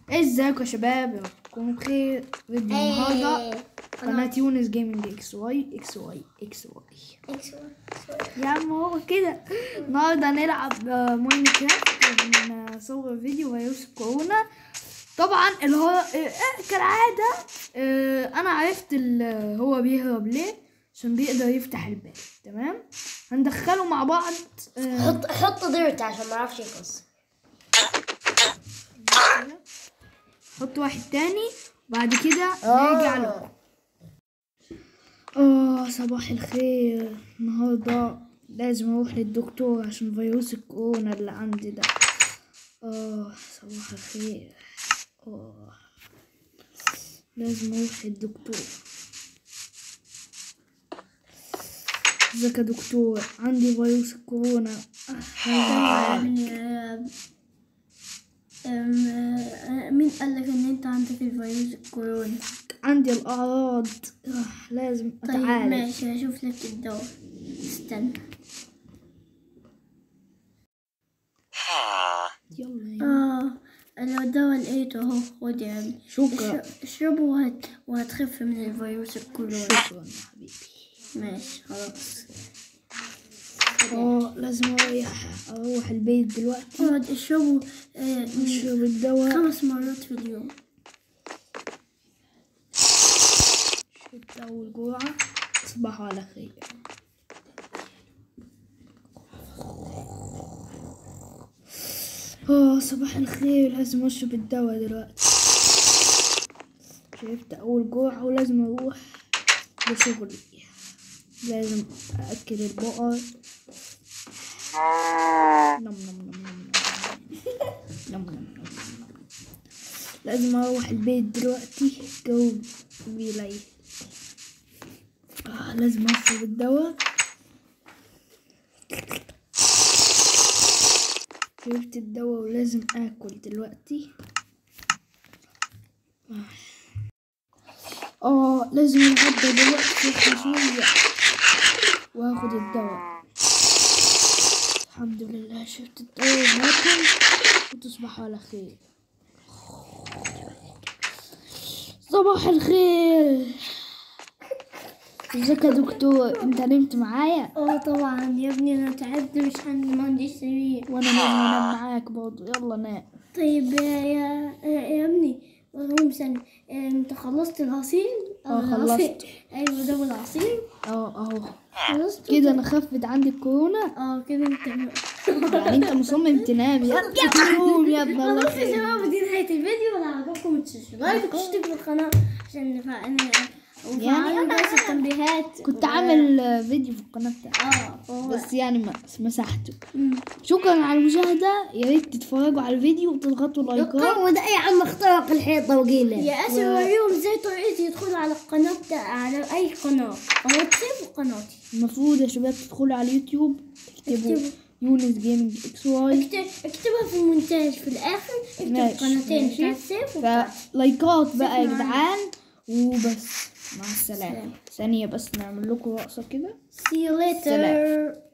ازيكم يا شباب يا رب تكونوا بخير فيديو النهارده قناة يونس جيمنج اكس واي اكس واي اكس واي يا عم هو كده النهارده هنلعب آه، ماين كرافت بنصور فيديو فيروس كورونا طبعا اللي هو آه، آه، كالعادة آه، انا عرفت ال- هو بيهرب ليه عشان بيقدر يفتح الباب تمام هندخله مع بعض آه، حط حط ديرت عشان ما اعرفش يقص حط واحد تاني بعد كده آه. نرجع له اه صباح الخير النهارده لازم اروح للدكتور عشان فيروس الكورونا اللي عندي ده اه صباح الخير اه لازم اروح للدكتور ازيك يا دكتور عندي فيروس الكورونا آه. مين قال لك ان انت عندك الفيروس الكورونا عندي الاعراض آه. لازم طيب اتعالج ماشي هشوف لك الدواء استنى يلا يلا اه لو الدواء لقيته اهو خد يا عمي شكرا اشرب- اشربه وهت... وهتخف من الفيروس الكورونا شكرا يا حبيبي ماشي خلاص اه لازم اريح اروح البيت دلوقتي اقعد اشربه آه، اشرب الدواء خمس مرات في اليوم شربت اول جرعة تصبحوا على خير اه صباح الخير لازم اشرب الدواء دلوقتي شربت اول جرعة ولازم اروح لشغلي لازم اكل البقر نم نم نم نم نم نم نم نم لازم اروح البيت دلوقتي جو بيليل آه لازم اشرب الدواء شربت الدواء ولازم اكل دلوقتي آه. اه لازم اتغدى دلوقتي شوية واخد الدواء الحمد لله شربت الدواء وهاكل وتصبحوا على خير صباح الخير ازيك يا دكتور انت نمت معايا اه طبعا يا ابني انا تعبت مش عندي ما عنديش سرير وانا لازم انام معاك برضه يلا نام طيب يا يا, يا, يا ابني قوم ثانية انت خلصت العصير؟ اه، العصير. خلصت. ايوه ده العصير اه اهو خلصت كده انا خفت عندي الكورونا اه كده انت يعني انت مصمم تنام يا قوم يا ابن الله خلاص يا خير شباب دي نهاية الفيديو لو عجبكم تشتركوا لايك وتشتركوا في القناة عشان نفعل يعني وفعلوا أنا- جرس التنبيهات كنت و- عامل آه، فيديو في القناة بتاعتي اه فهو- بس يعني ما مسحته مم. شكرا على المشاهدة يا ريت تتفرجوا على الفيديو وتضغطوا لايكات وده يا عم اخترق الحيطه وقيله يا اسف وريهم ازاي طريقتي يدخلوا على القناة بتاع على اي قناة قناة سيف وقناتي المفروض يا شباب تدخلوا على اليوتيوب تكتبوا اكتبوا. يونس جيمنج اكس واي اكتب اكتبها في المونتاج في الاخر اكتب ماشي، القناتين ماشي. بتاعت سيف وبتاعتي فلايكات بقى يا معانا. جدعان وبس مع السلامة سلام. ثانية بس نعمل لكم رقصة كده see you later سلام.